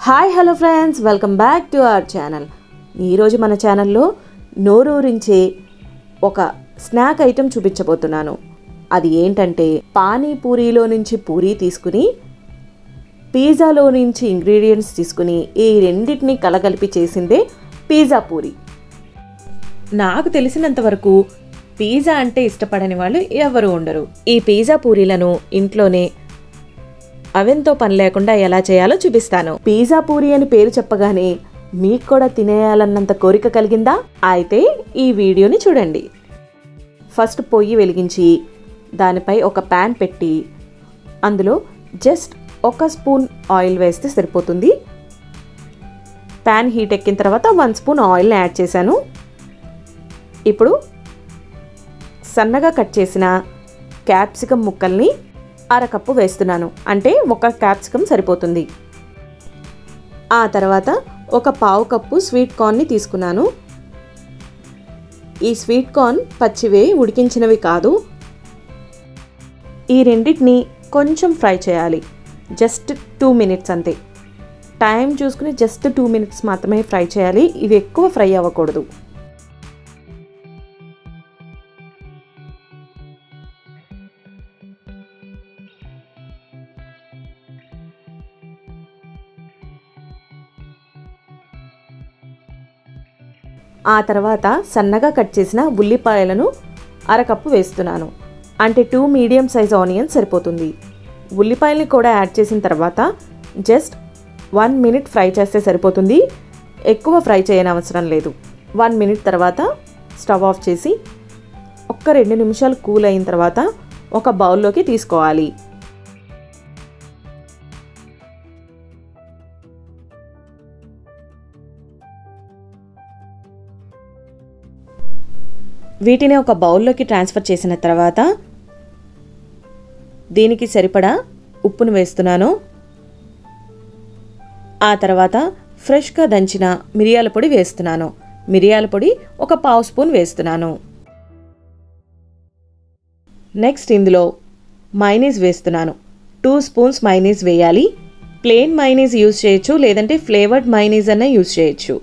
hi hello friends welcome back to our channel ఈరోజు మన ఛానల్లో నోరూరించే ఒక స్నాక్ ఐటెం చూపించబోతున్నాను అది ఏంటంటే పానీపూరిలో నుంచి పూరీ తీసుకుని పిజ్జాలో నుంచి ఇంగ్రీడియంట్స్ తీసుకుని ఈ రెండింటిని కలగలిపి చేసిందే పిజ్జా పూరి నాకు తెలిసినంత వరకు పిజ్జా అంటే ఇష్టపడని వాళ్ళు ఎవరు ఉండరు ఈ పిజ్జా పూరీలను ఇంట్లోనే అవెన్తో పని లేకుండా ఎలా చేయాలో చూపిస్తాను పిజ్జా పూరి అని పేరు చెప్పగానే మీకు కూడా తినేయాలన్నంత కోరిక కలిగిందా అయితే ఈ వీడియోని చూడండి ఫస్ట్ పొయ్యి వెలిగించి దానిపై ఒక ప్యాన్ పెట్టి అందులో జస్ట్ ఒక స్పూన్ ఆయిల్ వేస్తే సరిపోతుంది ప్యాన్ హీట్ ఎక్కిన తర్వాత వన్ స్పూన్ ఆయిల్ని యాడ్ చేశాను ఇప్పుడు సన్నగా కట్ చేసిన క్యాప్సికమ్ ముక్కల్ని అరకప్పు వేస్తున్నాను అంటే ఒక క్యాప్సికమ్ సరిపోతుంది ఆ తర్వాత ఒక పావు కప్పు స్వీట్ కార్న్ని తీసుకున్నాను ఈ స్వీట్ కార్న్ పచ్చివే ఉడికించినవి కాదు ఈ రెండింటిని కొంచెం ఫ్రై చేయాలి జస్ట్ టూ మినిట్స్ అంతే టైం చూసుకుని జస్ట్ టూ మినిట్స్ మాత్రమే ఫ్రై చేయాలి ఇవి ఎక్కువ ఫ్రై అవ్వకూడదు ఆ తర్వాత సన్నగా కట్ చేసిన ఉల్లిపాయలను అరకప్పు వేస్తున్నాను అంటే టూ మీడియం సైజ్ ఆనియన్స్ సరిపోతుంది ఉల్లిపాయల్ని కూడా యాడ్ చేసిన తర్వాత జస్ట్ వన్ మినిట్ ఫ్రై చేస్తే సరిపోతుంది ఎక్కువ ఫ్రై చేయనవసరం లేదు వన్ మినిట్ తర్వాత స్టవ్ ఆఫ్ చేసి ఒక్క రెండు నిమిషాలు కూల్ అయిన తర్వాత ఒక బౌల్లోకి తీసుకోవాలి వీటిని ఒక బౌల్లోకి ట్రాన్స్ఫర్ చేసిన తర్వాత దీనికి సరిపడా ఉప్పును వేస్తున్నాను ఆ తర్వాత ఫ్రెష్గా దంచిన మిరియాల పొడి వేస్తున్నాను మిరియాల పొడి ఒక పావు స్పూన్ వేస్తున్నాను నెక్స్ట్ ఇందులో మైనీస్ వేస్తున్నాను టూ స్పూన్స్ మైనీస్ వేయాలి ప్లెయిన్ మైనీస్ యూజ్ చేయొచ్చు లేదంటే ఫ్లేవర్డ్ మైనీస్ అన్న యూజ్ చేయొచ్చు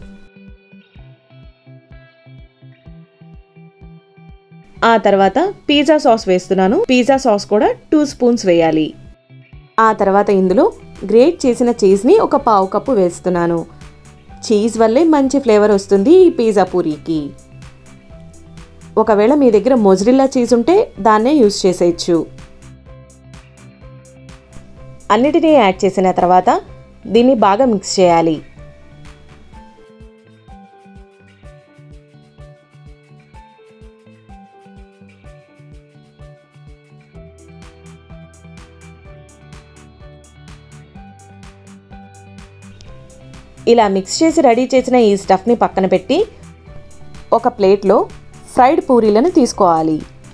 ఆ తర్వాత పిజ్జా సాస్ వేస్తున్నాను పిజ్జా సాస్ కూడా టూ స్పూన్స్ వేయాలి ఆ తర్వాత ఇందులో గ్రేట్ చేసిన చీజ్ని ఒక పావు కప్పు వేస్తున్నాను చీజ్ వల్లే మంచి ఫ్లేవర్ వస్తుంది ఈ పిజ్జా పూరీకి ఒకవేళ మీ దగ్గర మొజరిల్లా చీజ్ ఉంటే దాన్నే యూజ్ చేసేయచ్చు అన్నిటినీ యాడ్ చేసిన తర్వాత దీన్ని బాగా మిక్స్ చేయాలి ఇలా మిక్స్ చేసి రెడీ చేసిన ఈ స్టఫ్ని పక్కన పెట్టి ఒక ప్లేట్లో ఫ్రైడ్ పూరీలను తీసుకోవాలి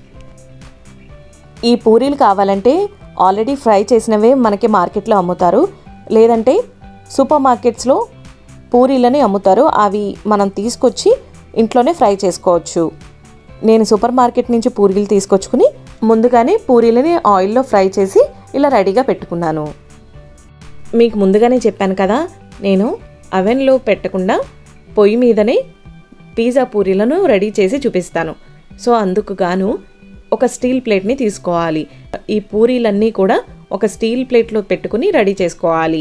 ఈ పూరీలు కావాలంటే ఆల్రెడీ ఫ్రై చేసినవే మనకి మార్కెట్లో అమ్ముతారు లేదంటే సూపర్ మార్కెట్స్లో పూరీలని అమ్ముతారు అవి మనం తీసుకొచ్చి ఇంట్లోనే ఫ్రై చేసుకోవచ్చు నేను సూపర్ మార్కెట్ నుంచి పూరీలు తీసుకొచ్చుకుని ముందుగానే పూరీలని ఆయిల్లో ఫ్రై చేసి ఇలా రెడీగా పెట్టుకున్నాను మీకు ముందుగానే చెప్పాను కదా నేను అవెన్లో పెట్టకుండా పొయ్యి మీదనే పిజ్జా పూరీలను రెడీ చేసి చూపిస్తాను సో అందుకు గాను ఒక స్టీల్ ప్లేట్ని తీసుకోవాలి ఈ పూరీలన్నీ కూడా ఒక స్టీల్ ప్లేట్లో పెట్టుకుని రెడీ చేసుకోవాలి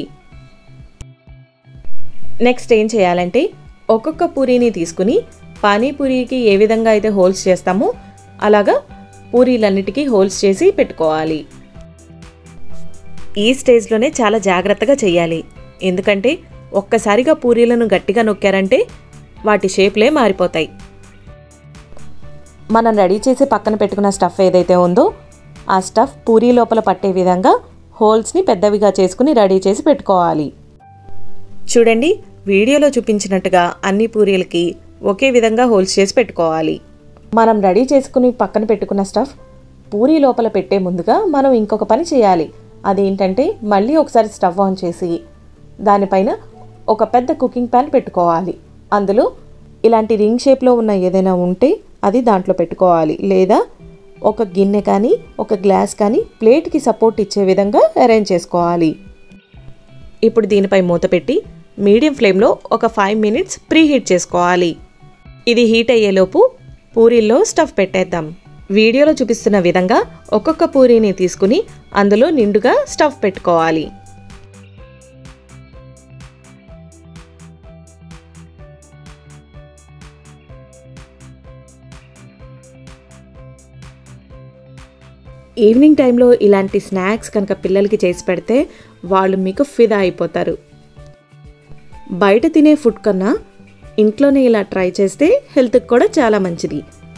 నెక్స్ట్ ఏం చేయాలంటే ఒక్కొక్క పూరీని తీసుకుని పానీపూరికి ఏ విధంగా అయితే హోల్స్ చేస్తామో అలాగా పూరీలన్నిటికీ హోల్స్ చేసి పెట్టుకోవాలి ఈ స్టేజ్లోనే చాలా జాగ్రత్తగా చేయాలి ఎందుకంటే ఒక్కసారిగా పూరీలను గట్టిగా నొక్కారంటే వాటి షేప్లే మారిపోతాయి మనం రెడీ చేసి పక్కన పెట్టుకున్న స్టఫ్ ఏదైతే ఉందో ఆ స్టఫ్ పూరీ లోపల పట్టే విధంగా హోల్స్ని పెద్దవిగా చేసుకుని రెడీ చేసి పెట్టుకోవాలి చూడండి వీడియోలో చూపించినట్టుగా అన్ని పూరీలకి ఒకే విధంగా హోల్స్ చేసి పెట్టుకోవాలి మనం రెడీ చేసుకుని పక్కన పెట్టుకున్న స్టఫ్ పూరీ లోపల పెట్టే ముందుగా మనం ఇంకొక పని చేయాలి అదేంటంటే మళ్ళీ ఒకసారి స్టవ్ ఆన్ చేసి దానిపైన ఒక పెద్ద కుకింగ్ ప్యాన్ పెట్టుకోవాలి అందులో ఇలాంటి రింగ్ షేప్లో ఉన్న ఏదైనా ఉంటే అది దాంట్లో పెట్టుకోవాలి లేదా ఒక గిన్నె కానీ ఒక గ్లాస్ కానీ ప్లేట్కి సపోర్ట్ ఇచ్చే విధంగా అరేంజ్ చేసుకోవాలి ఇప్పుడు దీనిపై మూత పెట్టి మీడియం ఫ్లేమ్లో ఒక ఫైవ్ మినిట్స్ ప్రీ హీట్ చేసుకోవాలి ఇది హీట్ అయ్యేలోపు పూరీల్లో స్టఫ్ పెట్టేద్దాం వీడియోలో చూపిస్తున్న విధంగా ఒక్కొక్క పూరీని తీసుకుని అందులో నిండుగా స్టఫ్ పెట్టుకోవాలి ఈవినింగ్ టైంలో ఇలాంటి స్నాక్స్ కనుక పిల్లలకి చేసి పెడితే వాళ్ళు మీకు ఫిదా అయిపోతారు బయట తినే ఫుడ్ కన్నా ఇంట్లోనే ఇలా ట్రై చేస్తే హెల్త్కి కూడా చాలా మంచిది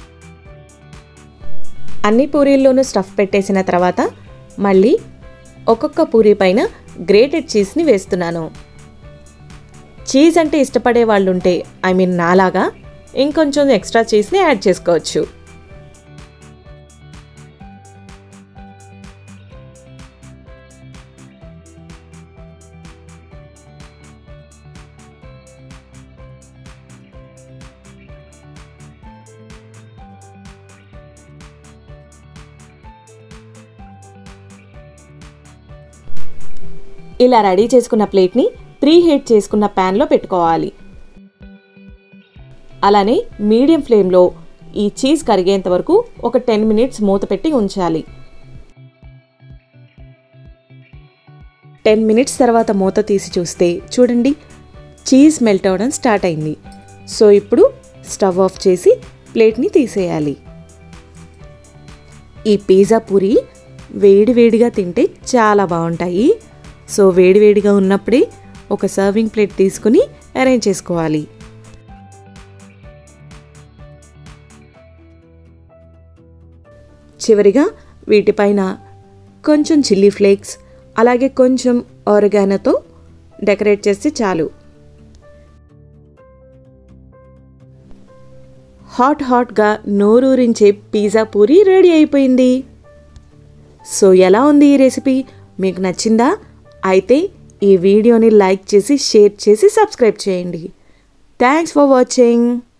అన్ని పూరీల్లోనూ స్టఫ్ పెట్టేసిన తర్వాత మళ్ళీ ఒక్కొక్క పూరీ పైన గ్రేటెడ్ చీజ్ని వేస్తున్నాను చీజ్ అంటే ఇష్టపడే వాళ్ళు ఉంటే ఐ మీన్ నాలాగా ఇంకొంచెం ఎక్స్ట్రా చీజ్ని యాడ్ చేసుకోవచ్చు ఇలా రెడీ చేసుకున్న ప్లేట్ని ప్రీ హీట్ చేసుకున్న ప్యాన్లో పెట్టుకోవాలి అలానే మీడియం ఫ్లేమ్లో ఈ చీజ్ కరిగేంత వరకు ఒక టెన్ మినిట్స్ మూత పెట్టి ఉంచాలి టెన్ మినిట్స్ తర్వాత మూత తీసి చూస్తే చూడండి చీజ్ మెల్ట్ అవ్వడం స్టార్ట్ అయింది సో ఇప్పుడు స్టవ్ ఆఫ్ చేసి ప్లేట్ని తీసేయాలి ఈ పిజ్జా పూరి వేడివేడిగా తింటే చాలా బాగుంటాయి సో వేడివేడిగా ఉన్నప్పుడే ఒక సర్వింగ్ ప్లేట్ తీసుకుని అరేంజ్ చేసుకోవాలి చివరిగా వీటిపైన కొంచెం చిల్లీ ఫ్లేక్స్ అలాగే కొంచెం ఆరగానతో డెకరేట్ చేస్తే చాలు హాట్ హాట్గా నోరూరించే పిజ్జా పూరి రెడీ అయిపోయింది సో ఎలా ఉంది ఈ రెసిపీ మీకు నచ్చిందా అయితే ఈ వీడియోని లైక్ చేసి షేర్ చేసి సబ్స్క్రైబ్ చేయండి థ్యాంక్స్ ఫర్ వాచింగ్